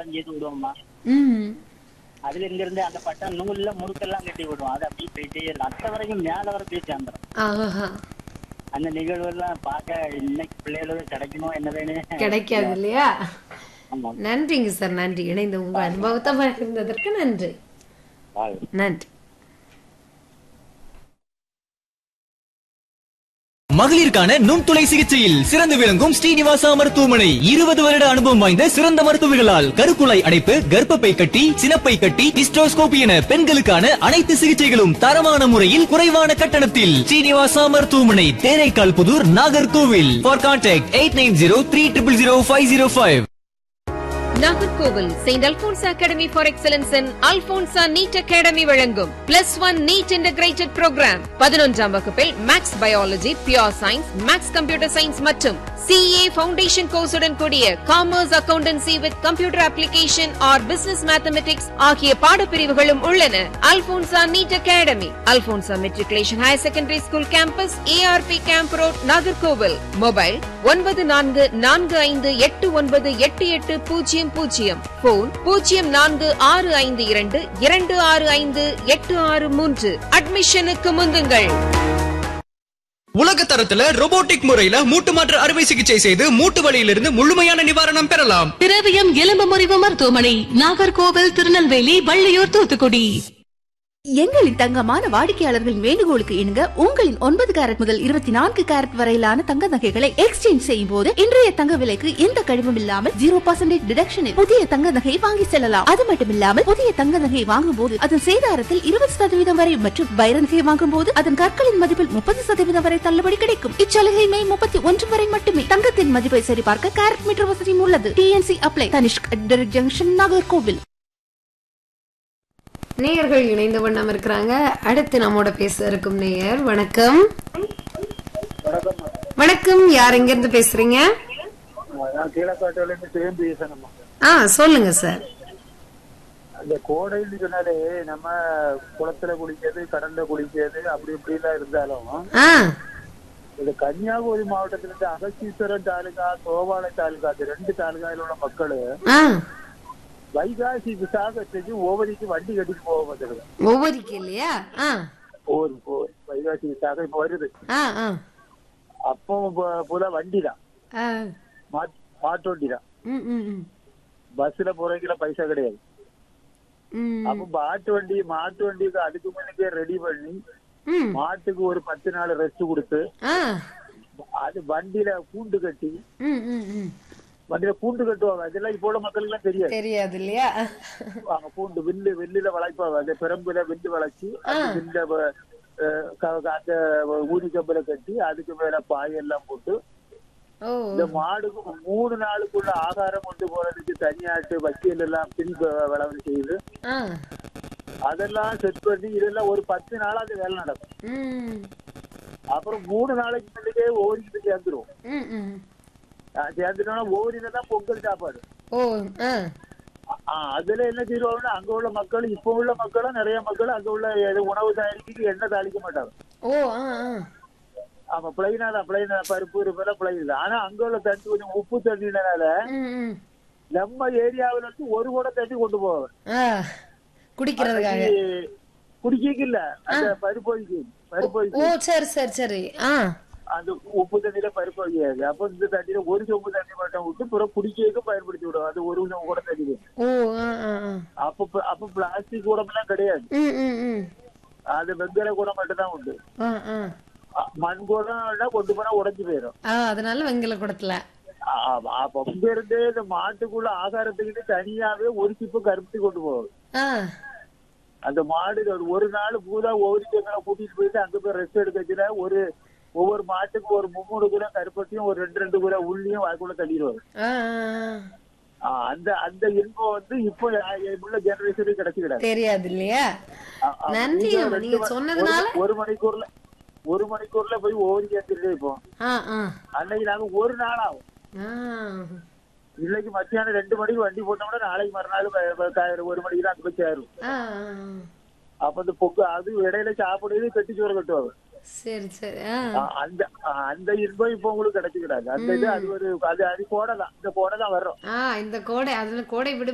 வியாபாரம் செய்து விடுவோம்மா ம் அதுல இங்க இருந்து அந்த பட்டம் நூல்ல முறுக்கெல்லாம் கட்டி விடுவோம் அது அப்படியே போயிட்டே இருக்கும் அத்த வரைக்கும் மேல வர போய் சேர்ந்துரும் ஆஹா அந்த நிகழ்வு எல்லாம் பார்க்க இன்னைக்கு பிள்ளைகளுக்கு கிடைக்குமோ என்னதுன்னு கிடைக்காது இல்லையா ஆமா நன்றிங்க சார் நன்றி இணைந்து உங்க அனுபவத்தை பகிர்ந்ததற்கு நன்றி வாழ்க. நன்றி மகளிருக்கான நுண்துளை சிகிச்சையில் சிறந்து விளங்கும் ஸ்ரீனிவாசா மருத்துவமனை இருபது வருட அனுபவம் வாய்ந்த சிறந்த மருத்துவர்களால் கருக்குழாய் அடைப்பு கர்ப்பப்பை கட்டி சினப்பை கட்டி ஹிஸ்டோஸ்கோபி என பெண்களுக்கான அனைத்து சிகிச்சைகளும் தரமான முறையில் குறைவான கட்டணத்தில் ஸ்ரீனிவாசா மருத்துவமனை Theraikal Puthur Nagercoil for contact eight nine zero three triple zero five zero five Nagercoil saint Alphonse academy for excellence in Alphonsa NEET academy வழங்கும் plus one NEET integrated programme பதினொன்றாம் வகுப்பில் maths biology pure science maths computer science மற்றும் சிஏ ஃபவுண்டேஷன் கோர்ஸுடன் கூடிய commerce accountancy with computer application or business mathematics ஆகிய பாடப்பிரிவுகளும் உள்ளன Alphonsa NEET academy Alphonsa matriculation higher secondary school campus ARP camp road Nagercoil mobile ஒன்பது நான்கு நான்கு ஐந்து எட்டு ஒன்பது எட்டு எட்டு பூஜ்ஜியம் பூஜ்ஜியம் போன் பூஜ்ஜியம் நான்கு ஆறு ஐந்து இரண்டு இரண்டு ஆறு ஐந்து எட்டு ஆறு மூன்று அட்மிஷனுக்கு முந்துங்கள் உலக தரத்துல robotic முறையில மூட்டு மாற்று அறுவை சிகிச்சை செய்து மூட்டு வலியிலிருந்து முழுமையான நிவாரணம் பெறலாம் திரவியம் எலும்பு முறிவு மருத்துவமனை நாகர்கோவில் திருநெல்வேலி வள்ளியூர் தூத்துக்குடி எங்களின் தங்கமான வாடிக்கையாளர்களின் வேண்டுகோளுக்கு இணங்க உங்களின் ஒன்பது கேரட் முதல் இருபத்தி நான்கு கேரட் வரையிலான தங்க நகைகளை எக்ஸ்சேஞ்ச் செய்யும் போது இன்றைய தங்க விலைக்கு எந்த கழிவும் இல்லாமல் ஜீரோ பர்சன்டேஜ் டிடக்ஷனில் புதிய தங்க நகையை வாங்கி செல்லலாம் அது மட்டுமில்லாமல் புதிய தங்க நகையை வாங்கும் போது அதன் சேதாரத்தில் இருபது சதவீதம் வரை மற்றும் வைர நகையை வாங்கும் போது அதன் கற்களின் மதிப்பில் முப்பது சதவீதம் வரை தள்ளுபடி கிடைக்கும் இச்சலுகை மே முப்பத்தி ஒன்று வரை மட்டுமே தங்கத்தின் மதிப்பை சரிபார்க்க கேரட் மீட்டர் வசதியும் உள்ளது TNC apply Tanishq junction Nagercoil நேயர்கள் இணைந்த வண்ணம் இருக்கிறாங்க அடுத்து நம்மோட பேச இருக்கும் நேயர் வணக்கம் வணக்கம் யார் எங்க இருந்து பேசுறீங்க நான் கீழக்காட்டுல இருந்து சேர்ந்து பேசணுமா ஆ சொல்லுங்க சார் அந்த கோடைன்னு சொன்னாலே நம்ம குளத்துல குளிக்கிறது கடல்ல குளிக்கிறது அப்படி இப்படிலாம் இருந்தாலும் ஆ இந்த கன்னியாகுமரி மாவட்டத்துல இருந்து அகஸ்தீஸ்வரம் தாலுகா சோபாலை தாலுகா இந்த ரெண்டு தாலுகாவில் உள்ள மக்கள் ஆ வைகாசி விசாகத்துக்கு ஓவரிக்கு வண்டி கட்டிட்டு போக வந்துடுது ஒவ்வொருக்கு இல்லையா ஆ ஒரு ஒரு வைகாசி விசாகம் இப்ப வருது ஆ ஆ அப்போ ப- புல வண்டி தான் ஆ மாட்டு வண்டி தான் ம் ம் ம் பஸ்ல போறதுக்குலாம் பைசா கிடையாது ம் அப்ப மாட்டு வண்டி மாட்டு வண்டிக்கு அதுக்கு முன்னாடியே ரெடி பண்ணி ம் மாட்டுக்கு ஒரு பத்து நாள் ரெஸ்ட் கொடுத்து ஆ அது வண்டியில கூண்டு கட்டி ம் ம் ம் வண்டியில கூண்டு கட்டுவாங்க அதெல்லாம் இப்போ உள்ள மக்களுக்கு எல்லாம் தெரியாது தெரியாது இல்லையா அவங்க பூண்டு வில்லு வில்லுல வளைப்பாங்க அந்த பெரம்புல வில்லு வளைச்சு அந்த வில்ல வ- அஹ் க- க- அந்த ஊதி கம்பல கட்டி அதுக்கு மேல பாயெல்லாம் போட்டு ஓ இந்த மாடுக்கு மூணு நாளுக்குள்ள ஆகாரம் கொண்டு போறதுக்கு தனியாட்டு வக்கீல் எல்லாம் பின் வளவு செய்து ஆ அதெல்லாம் செட் பண்ணி இதெல்லாம் ஒரு பத்து நாளா அந்த வேலை நடக்கும் ம் அப்புறம் மூணு நாளைக்கு முன்னாடியே ஓடிக்கிட்டு சேர்ந்துரும் ம் ம் சேர்ந்துட்டோம்னா ஓடினா தான் பொங்கல் சாப்பாடு ஓ ஆ ஆ, அதுல என்ன செய்வாங்கன்னா அங்க உள்ள மக்கள் இப்ப உள்ள மக்களும் நிறைய மக்கள் அங்க உள்ள எது உணவு தயாரிக்க எண்ணெய் தாளிக்க மாட்டாங்க ஓ ஆ ஆ ஆமா பிளைனா தான் பிளைனா பருப்பு இருப்பல பிளைன் தான் ஆனா அங்க உள்ள தண்ணி கொஞ்சம் உப்பு தண்ணினால ம் ம் நம்ம ஏரியாவுல இருந்து ஒரு குடம் தண்ணி கொண்டு போவாங்க ஆ குடிக்கிறதுக்காக குடிக்க இல்ல அந்த பருப்பு வைக்கு பருப்பு ஓ வைக்கு சரி சரி சரி ஆ அந்த உப்பு தண்ணியில பருப்பு வைக்காது அப்ப இந்த தண்ணியில ஒரு சொம்பு தண்ணி மட்டும் விட்டு பிறகு குடிக்க பயன்படுத்தி விடும் அது ஒரு சொம்பு கூட தண்ணி வேணும். ஓ ஆ ஆ ஆ அப்ப அப்ப பிளாஸ்டிக் குடம் எல்லாம் கிடையாது ம் ம் ம் அது வெங்கல குடம் மட்டும் தான் உண்டு ஆ ஆ அ- மண் குடம் கொண்டு போனா உடைஞ்சு போயிடும் ஆ அதனால வெங்கல குடத்துல ஆமா, அப்ப அங்க இருந்து இந்த மாட்டுக்குள்ள ஆகாரத்துக்கு தனியாவே ஒரு சிப்பு கருப்பி கொண்டு போகும் ஆ அந்த மாடு ஒரு- ஒரு நாள் பூரா ஒவ்வொரு எங்களை கூட்டிட்டு போயிட்டு அங்க போய் ரெஸ்ட் எடுக்க வச்சுல ஒரு ஒவ்வொரு மாட்டுக்கு ஒரு மும்மூணு கிலோ கருப்பட்டியும் ஒரு ரெண்டு ரெண்டு கிலோ உள்ளியும் அதுக்குள்ள தள்ளிடுவாங்க ஆ ஆ, ஆ. அந்த அந்த இன்பம் வந்து இப்போ யா- உள்ள ஜெனரேஷனுக்கு கிடைச்சுக்கிடாது தெரியாது இல்லையா ஆ, ஆ. நன்றி நீங்க அம்மா, ரெண்டு நீங்க ம- சொன்னதுனால ஒரு- ஒரு மணிக்கூர்ல ஒரு மணிக்கூர்ல போய் ஓடி சேர்த்துட்டே இருப்போம் ஆ ஆ அன்னைக்கு நாங்க ஒரு நாள் ஆகும் ஆ இன்னைக்கு மத்தியானம் ரெண்டு மணிக்கு வண்டி போட்டோம்னா நாளைக்கு மறுநாள் ப- ப- க- ஒரு மணிக்கு தான் அங்க போய் சேரும் ஆ அப்ப இந்த பொக்கு அது இடையில சாப்பிடுறது கட்டி சோறு கட்டுவாங்க சரி சரி ஆ ஆ, அந்த ஆ, அந்த இன்பம் இப்ப உங்களுக்கு கிடைச்சுக்கிறாங்க அந்த இது அது ஒரு அது அது கோடை தான் இந்த கோடை தான் வர்றோம் ஆ இந்த கோடை அதுல கோடை விடு